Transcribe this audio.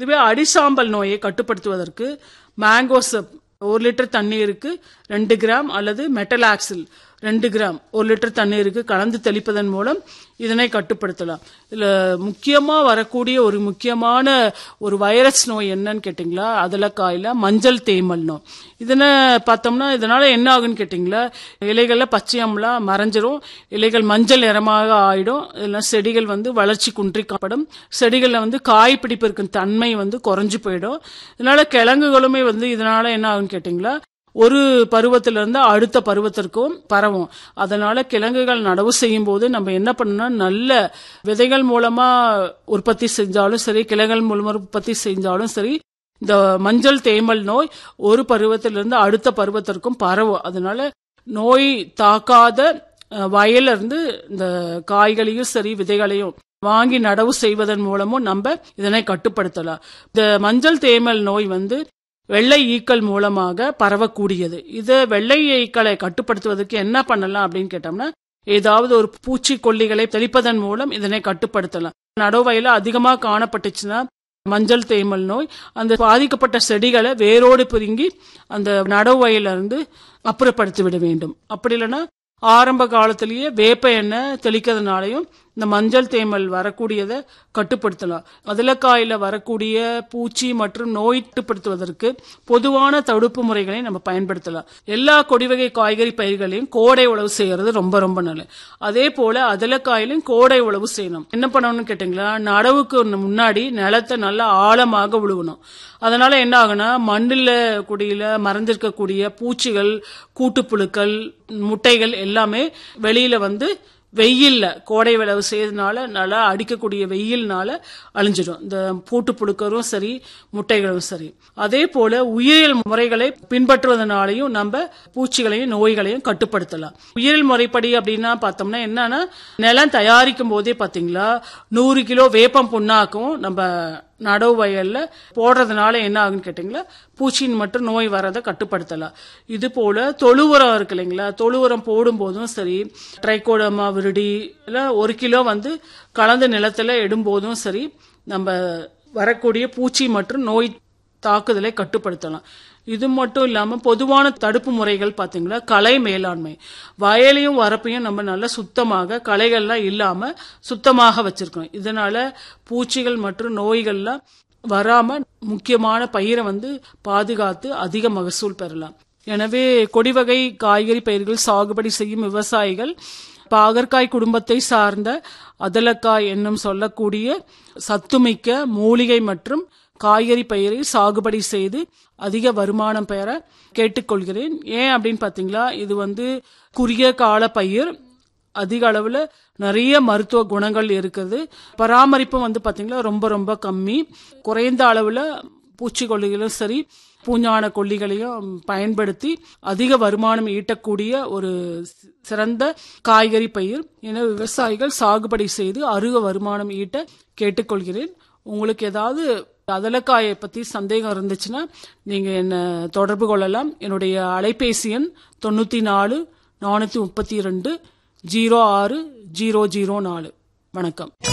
இதுவே அடிசாம்பல் நோயை கட்டுப்படுத்துவதற்கு மேங்கோசப் ஒரு லிட்டர் தண்ணீருக்கு ரெண்டு கிராம் அல்லது மெட்டலாக்சில் ரெண்டு கிராம் ஒரு லிட்டர் தண்ணீருக்கு கலந்து தெளிப்பதன் மூலம் இதனை கட்டுப்படுத்தலாம் இதுல முக்கியமா வரக்கூடிய ஒரு முக்கியமான ஒரு வைரஸ் நோய் என்னன்னு கேட்டிங்களா அதலக்காயில மஞ்சள் தேமல் நோய் இதனை பார்த்தோம்னா இதனால என்ன ஆகுன்னு கேட்டிங்களா இலைகள்ல பச்சையம்லாம் மறைஞ்சிரும் இலைகள் மஞ்சள் நிறமாக ஆயிடும் இதெல்லாம் செடிகள் வந்து வளர்ச்சி குன்றி காப்படும் செடிகள்ல வந்து காய் பிடிப்பிருக்கும் தன்மை வந்து குறைஞ்சு போயிடும் இதனால கிழங்குகளுமே வந்து இதனால என்ன ஆகுன்னு கேட்டிங்களா ஒரு பருவத்திலிருந்து இருந்து அடுத்த பருவத்திற்கும் பரவும் அதனால கிழங்குகள் நடவு செய்யும் போது நம்ம என்ன பண்ணணும்னா நல்ல விதைகள் மூலமா உற்பத்தி செஞ்சாலும் சரி கிழங்குகள் மூலமா உற்பத்தி செஞ்சாலும் சரி இந்த மஞ்சள் தேமல் நோய் ஒரு பருவத்திலிருந்து அடுத்த பருவத்திற்கும் பரவும் அதனால நோய் தாக்காத அஹ், வயல்ல இருந்து இந்த காய்களையும் சரி விதைகளையும் வாங்கி நடவு செய்வதன் மூலமும் நம்ம இதனை கட்டுப்படுத்தலாம் இந்த மஞ்சள் தேமல் நோய் வந்து வெள்ளை ஈக்கள் மூலமாக பரவக்கூடியது இது வெள்ளை ஈக்களை கட்டுப்படுத்துவதற்கு என்ன பண்ணலாம் அப்படின்னு கேட்டோம்னா ஏதாவது ஒரு பூச்சிக்கொல்லிகளை தெளிப்பதன் மூலம் இதனை கட்டுப்படுத்தலாம் நடவயில அதிகமாக காணப்பட்டுச்சுன்னா மஞ்சள் தேமல் நோய் அந்த பாதிக்கப்பட்ட செடிகளை வேரோடு பிடுங்கி அந்த நடவு வயல்ல இருந்து அப்புறப்படுத்தி விட வேண்டும் அப்படி இல்லைன்னா ஆரம்ப காலத்திலேயே வேப்ப எண்ணெய் தெளிக்கிறதுனாலையும் இந்த மஞ்சள் தேமல் வரக்கூடியதை கட்டுப்படுத்தலாம் அதிலக்காயில வரக்கூடிய பூச்சி மற்றும் நோய் கட்டுப்படுத்துவதற்கு பொதுவான தடுப்பு முறைகளை நம்ம பயன்படுத்தலாம் எல்லா கொடிவகை காய்கறி பயிர்களையும் கோடை உழவு செய்யறது ரொம்ப ரொம்ப நல்லது அதே போல அதிலக்காயிலையும் கோடை உழவு செய்யணும் என்ன பண்ணணும்னு கேட்டீங்களா நடவுக்கு முன்னாடி நிலத்தை நல்லா ஆழமாக உழுவணும் அதனால என்ன ஆகுனா மண்ணில் குடியில மறைஞ்சிருக்கக்கூடிய பூச்சிகள் கூட்டுப்புழுக்கள் முட்டைகள் எல்லாமே வெளியில வந்து வெயில்ல கோடை விளவு செய்யறதுனால நல்லா அடிக்கக்கூடிய வெயில்னால அழிஞ்சிடும் இந்த பூட்டு புழுக்கரும் சரி முட்டைகளும் சரி அதே போல உயிரியல் முறைகளை பின்பற்றுவதனாலையும் நம்ம பூச்சிகளையும் நோய்களையும் கட்டுப்படுத்தலாம் உயிரியல் முறைப்படி அப்படின்னா பார்த்தோம்னா என்னன்னா நிலம் தயாரிக்கும் போதே பாத்தீங்களா நூறு கிலோ வேப்பம் புண்ணாக்கும் நம்ம நடவு வயல்ல போடுறதுனால என்ன ஆகுன்னு கேட்டீங்களா பூச்சியின் மட்டும் நோய் வரதை கட்டுப்படுத்தலாம் இது போல தொழு உரம் இருக்கு இல்லைங்களா தொழு உரம் போடும் போதும் சரி ட்ரைகோடமா விருடி எல்லாம் ஒரு கிலோ வந்து கலந்த நிலத்துல இடும்போதும் சரி நம்ம வரக்கூடிய பூச்சி மற்றும் நோய் தாக்குதலை கட்டுப்படுத்தலாம் இது மட்டும் இல்லாம பொதுவான தடுப்பு முறைகள் பாத்தீங்களா களை மேலாண்மை வயலையும் வரப்பையும் நம்ம நல்லா சுத்தமாக களைகள்லாம் இல்லாம சுத்தமாக வச்சிருக்கணும் இதனால பூச்சிகள் மற்றும் நோய்கள்லாம் வராம முக்கியமான பயிரை வந்து பாதுகாத்து அதிக மகசூல் பெறலாம் எனவே கொடிவகை காய்கறி பயிர்கள் சாகுபடி செய்யும் விவசாயிகள் பாகற்காய் குடும்பத்தை சார்ந்த அதலக்காய் என்னும் சொல்லக்கூடிய சத்துமிக்க மூலிகை மற்றும் காய்கறி பயிரை சாகுபடி செய்து அதிக வருமானம் பெற கேட்டுக்கொள்கிறேன் ஏன் அப்படின்னு பாத்தீங்களா இது வந்து குறுகிய கால பயிர் அதிக அளவுல நிறைய மருத்துவ குணங்கள் இருக்குது பராமரிப்பும் வந்து பாத்தீங்களா ரொம்ப ரொம்ப கம்மி குறைந்த அளவுல பூச்சிக்கொல்லிகளும் சரி பூஞ்சான கொல்லிகளையும் பயன்படுத்தி அதிக வருமானம் ஈட்டக்கூடிய ஒரு சி- சிறந்த காய்கறி பயிர் என விவசாயிகள் சாகுபடி செய்து அருக வருமானம் ஈட்ட கேட்டுக்கொள்கிறேன் உங்களுக்கு ஏதாவது அதலக்காயை பத்தி சந்தேகம் இருந்துச்சுன்னா நீங்க என்ன தொடர்பு கொள்ளலாம் என்னுடைய அலைபேசி எண் தொண்ணூத்தி நாலு நானூத்தி முப்பத்தி ரெண்டு ஜீரோ ஆறு ஜீரோ ஜீரோ நாலு வணக்கம்